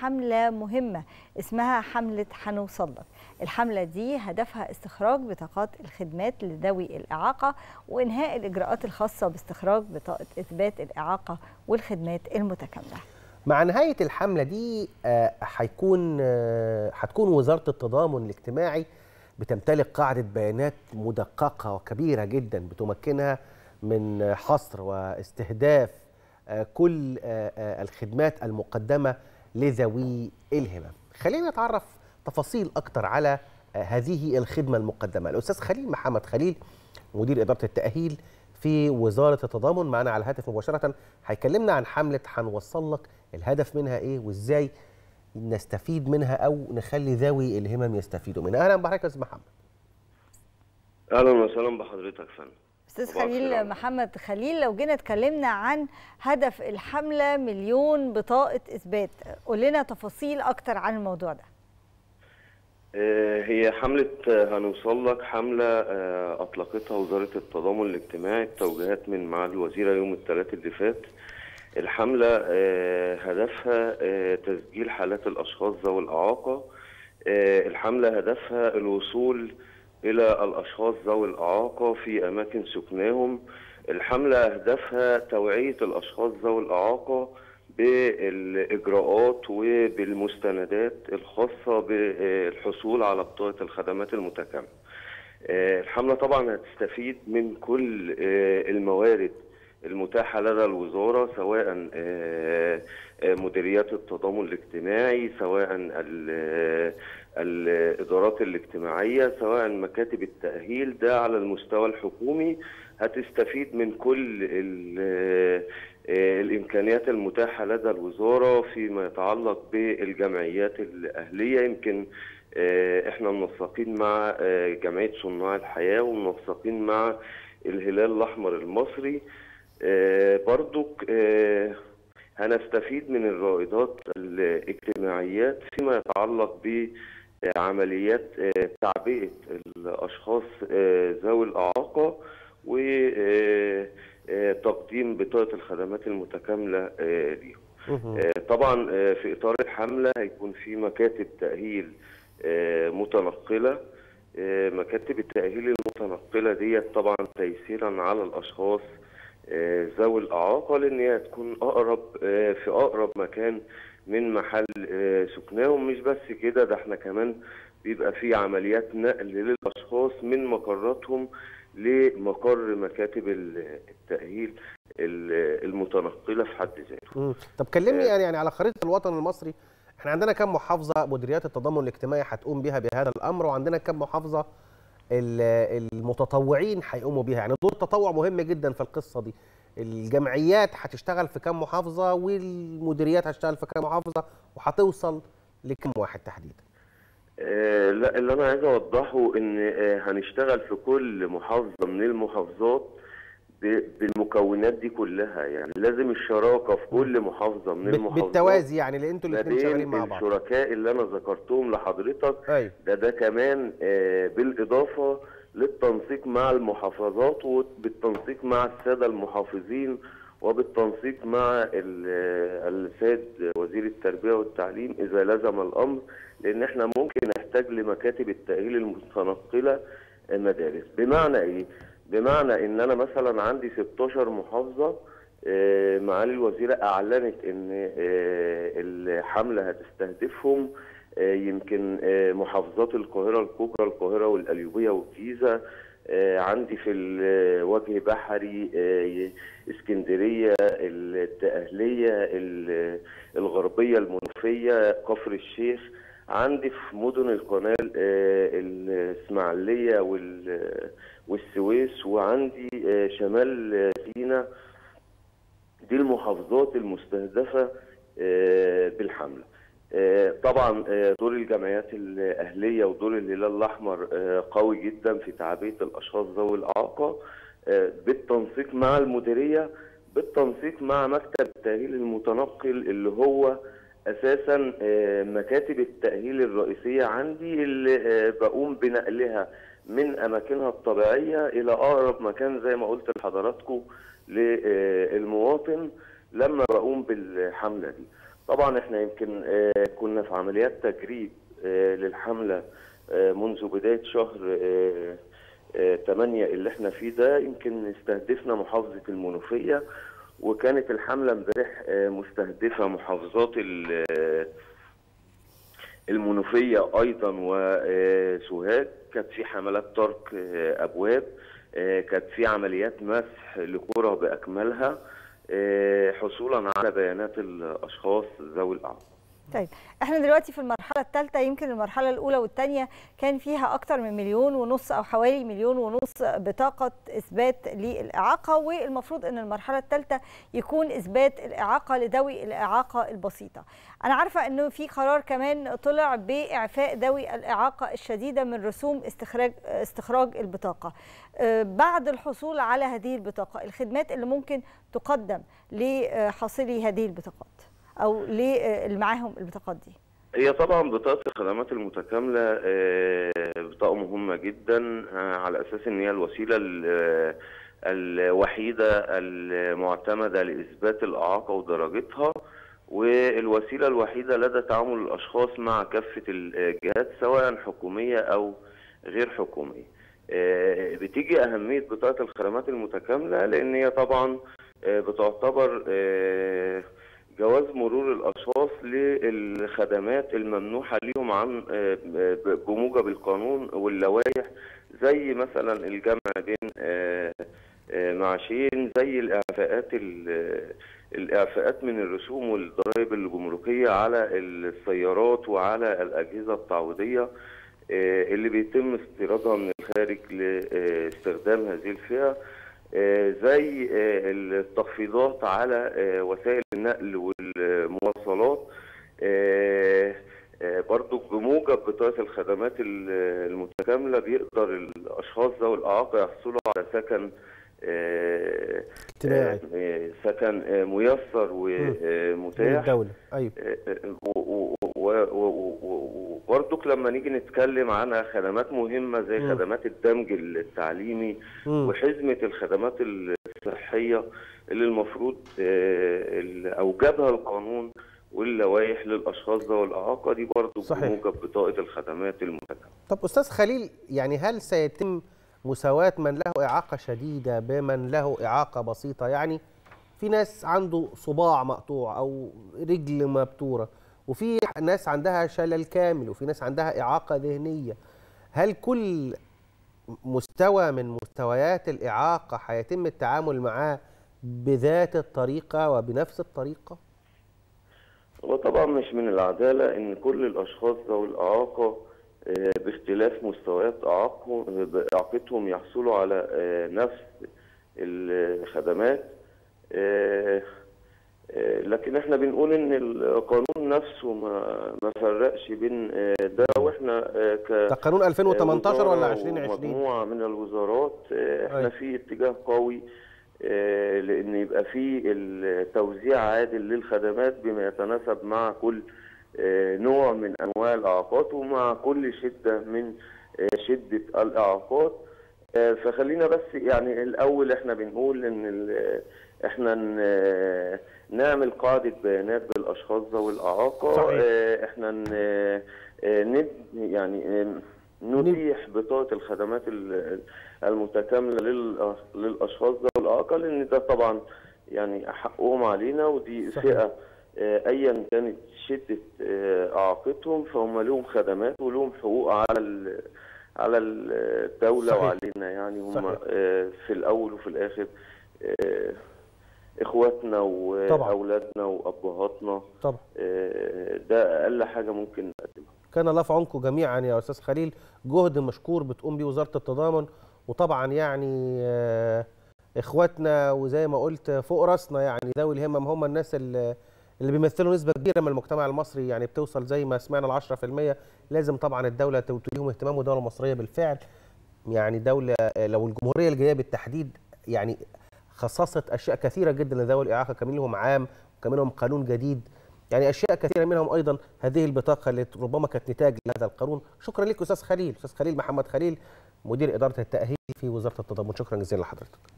حملة مهمة اسمها حملة حنوصلك الحملة دي هدفها استخراج بطاقات الخدمات لذوي الإعاقة وإنهاء الإجراءات الخاصة باستخراج بطاقة إثبات الإعاقة والخدمات المتكاملة مع نهاية الحملة دي هيكون هتكون وزارة التضامن الاجتماعي بتمتلك قاعدة بيانات مدققة وكبيرة جدا بتمكنها من حصر واستهداف كل الخدمات المقدمة لذوي الهمم خلينا نتعرف تفاصيل أكتر على هذه الخدمة المقدمة الأستاذ خليل محمد خليل مدير إدارة التأهيل في وزارة التضامن معنا على الهاتف مباشرة هيكلمنا عن حملة هنوصل لك الهدف منها إيه وإزاي نستفيد منها أو نخلي ذوي الهمم يستفيدوا منها أهلا بحضرتك يا أستاذ محمد أهلا وسهلا بحضرتك فندم استاذ خليل محمد خليل لو جينا اتكلمنا عن هدف الحمله مليون بطاقه اثبات قول لنا تفاصيل اكتر عن الموضوع ده هي حملة هنوصل لك حملة أطلقتها وزارة التضامن الاجتماعي بتوجيهات من معالي الوزيرة يوم الثلاث اللي فات الحملة هدفها تسجيل حالات الأشخاص ذوي الإعاقة الحملة هدفها الوصول إلى الأشخاص ذوي الإعاقة في أماكن سكناهم الحملة أهدافها توعية الأشخاص ذوي الإعاقة بالإجراءات وبالمستندات الخاصة بالحصول على بطاقة الخدمات المتكاملة الحملة طبعا هتستفيد من كل الموارد المتاحة لدى الوزارة سواء مديريات التضامن الاجتماعي سواء الإدارات الاجتماعية سواء مكاتب التأهيل ده على المستوى الحكومي هتستفيد من كل الإمكانيات المتاحة لدى الوزارة فيما يتعلق بالجمعيات الأهلية يمكن احنا منسقين مع جمعية صناع الحياة ومنسقين مع الهلال الأحمر المصري برضك هنستفيد من الرائدات الاجتماعيات فيما يتعلق بعمليات تعبئة الأشخاص ذوي الإعاقة وتقديم بطاقة الخدمات المتكاملة ليهم طبعا في إطار الحملة هيكون في مكاتب تأهيل متنقلة مكاتب التأهيل المتنقلة ديت طبعا تيسيرا على الأشخاص ذوي الإعاقة لأن هي تكون أقرب في أقرب مكان من محل سكناهم مش بس كده ده احنا كمان بيبقى في عمليات نقل للأشخاص من مقراتهم لمقر مكاتب التأهيل المتنقلة في حد ذاته. طب كلمني يعني يعني على خريطة الوطن المصري احنا عندنا كم محافظة مديريات التضامن الاجتماعي هتقوم بها بهذا الأمر وعندنا كم محافظة المتطوعين هيقوموا بيها يعني دور التطوع مهم جدا في القصه دي الجمعيات هتشتغل في كام محافظه والمديريات هتشتغل في كام محافظه وهتوصل لكم واحد تحديدا آه لا اللي انا عايز اوضحه ان آه هنشتغل في كل محافظه من المحافظات بالمكونات دي كلها يعني لازم الشراكه في كل محافظه من المحافظات بالتوازي يعني اللي انتوا الاثنين شغالين مع بعض الشركاء اللي انا ذكرتهم لحضرتك أيوة. ده ده كمان آه بالاضافه للتنسيق مع المحافظات وبالتنسيق مع الساده المحافظين وبالتنسيق مع السيد وزير التربيه والتعليم اذا لزم الامر لان احنا ممكن نحتاج لمكاتب التاهيل المتنقله مدارس بمعنى ايه؟ بمعنى ان انا مثلا عندي 16 محافظه معالي الوزيره اعلنت ان الحمله هتستهدفهم يمكن محافظات القاهره الكبرى القاهره والقليوبيه والجيزه عندي في الوجه بحري اسكندريه الدقهليه الغربيه المنوفيه كفر الشيخ عندي في مدن القناه الاسماعيليه والسويس وعندي شمال سيناء دي المحافظات المستهدفه بالحمله طبعا دور الجمعيات الاهليه ودور الهلال الاحمر قوي جدا في تعبئه الاشخاص ذوي الاعاقه بالتنسيق مع المديريه بالتنسيق مع مكتب التاهيل المتنقل اللي هو اساسا مكاتب التاهيل الرئيسيه عندي اللي بقوم بنقلها من اماكنها الطبيعيه الى اقرب مكان زي ما قلت لحضراتكم للمواطن لما بقوم بالحمله دي. طبعا احنا يمكن آه، كنا في عمليات تجريب آه، للحمله آه، منذ بدايه شهر آه، آه، 8 اللي احنا فيه ده يمكن استهدفنا محافظه المنوفيه وكانت الحمله امبارح آه، مستهدفه محافظات ال- آه، المنوفيه ايضا وسوهاج كانت في حملات ترك آه، ابواب آه، كانت في عمليات مسح لقرى باكملها آه، حصولا على بيانات الاشخاص ذوي الاعاقه طيب احنا دلوقتي في المرحله الثالثه يمكن المرحله الاولى والثانيه كان فيها اكتر من مليون ونص او حوالي مليون ونص بطاقه اثبات للاعاقه والمفروض ان المرحله الثالثه يكون اثبات الاعاقه لذوي الاعاقه البسيطه انا عارفه انه في قرار كمان طلع باعفاء ذوي الاعاقه الشديده من رسوم استخراج استخراج البطاقه آه، بعد الحصول على هذه البطاقه الخدمات اللي ممكن تقدم لحاصلي هذه البطاقات او اللي معاهم البطاقات دي هي طبعا بطاقة الخدمات المتكاملة آه، بطاقة مهمة جدا آه، على أساس إن هي الوسيلة ال- الوحيدة المعتمدة لإثبات الإعاقة ودرجتها والوسيلة الوحيدة لدى تعامل الأشخاص مع كافة الجهات سواء حكومية أو غير حكومية آه، بتيجي أهمية بطاقة الخدمات المتكاملة لأن هي طبعا آه، بتعتبر آه، جواز مرور الاشخاص للخدمات الممنوحه ليهم عن آه، ب- بموجب القانون واللوائح زي مثلا الجمع بين آه، آه، معاشين زي الاعفاءات ال- الاعفاءات من الرسوم والضرائب الجمركيه على السيارات وعلى الاجهزه التعويضيه آه، اللي بيتم استيرادها من الخارج لاستخدام هذه الفئه آه، زي آه، التخفيضات على آه، وسائل النقل والمواصلات آه، آه، برضو بموجب بطاقة الخدمات ال- المتكاملة بيقدر الأشخاص ذوي الإعاقة يحصلوا على سكن آه، اجتماعي آه، سكن آه، ميسر من ومتاح الدولة أيوة وبرضك لما نيجي نتكلم عن خدمات مهمة زي مم. خدمات الدمج التعليمي مم. وحزمة الخدمات الصحية اللي المفروض آه، اللي أوجبها القانون واللوائح للأشخاص ذوي الإعاقة دي برضو صحيح. بموجب بطاقة الخدمات المتكاملة طب أستاذ خليل يعني هل سيتم مساواة من له إعاقة شديدة بمن له إعاقة بسيطة يعني في ناس عنده صباع مقطوع أو رجل مبتورة وفي ناس عندها شلل كامل وفي ناس عندها إعاقة ذهنية هل كل مستوى من مستويات الإعاقة هيتم التعامل معاه بذات الطريقة وبنفس الطريقة؟ هو طبعا مش من العدالة إن كل الأشخاص ذوي الإعاقة آه، باختلاف مستويات إعاقهم إعاقتهم يحصلوا على آه، نفس الخدمات آه، آه، لكن احنا بنقول ان القانون نفسه ما ما فرقش بين آه، ده واحنا آه، ك ده قانون 2018 ولا وزارة 2020 مجموعة من الوزارات آه، احنا أيوة. في اتجاه قوي آه، لان يبقى في التوزيع عادل للخدمات بما يتناسب مع كل آه، نوع من انواع الاعاقات ومع كل شده من آه، شده الاعاقات آه، فخلينا بس يعني الاول احنا بنقول ان ال- احنا ن- نعمل قاعده بيانات بالاشخاص ذوي الاعاقه صحيح. آه، احنا ن- آه، ند يعني آه، نتيح بطاقه الخدمات ال- المتكامله لل- للاشخاص ذوي الاعاقه لان ده طبعا يعني حقهم علينا ودي صحيح. فئه آه، ايا كانت شده آه، اعاقتهم فهم لهم خدمات ولهم حقوق على ال- على الدوله صحيح. وعلينا يعني هم صحيح. آه، في الاول وفي الاخر آه، اخواتنا طبعا. واولادنا وابهاتنا طبعا آه، ده اقل حاجه ممكن نقدمها كان الله في عونكم جميعا يا استاذ خليل جهد مشكور بتقوم بيه وزاره التضامن وطبعا يعني آه، اخواتنا وزي ما قلت فوق راسنا يعني ذوي الهمم هم الناس اللي اللي بيمثلوا نسبه كبيره من المجتمع المصري يعني بتوصل زي ما سمعنا ل 10% لازم طبعا الدوله توليهم اهتمام والدوله المصريه بالفعل يعني دوله آه، لو الجمهوريه الجايه بالتحديد يعني خصصت اشياء كثيره جدا لذوي الاعاقه كمان لهم عام وكمان لهم قانون جديد يعني اشياء كثيره منهم ايضا هذه البطاقه اللي ربما كانت نتاج لهذا القانون شكرا لك استاذ خليل استاذ خليل محمد خليل مدير اداره التاهيل في وزاره التضامن شكرا جزيلا لحضرتك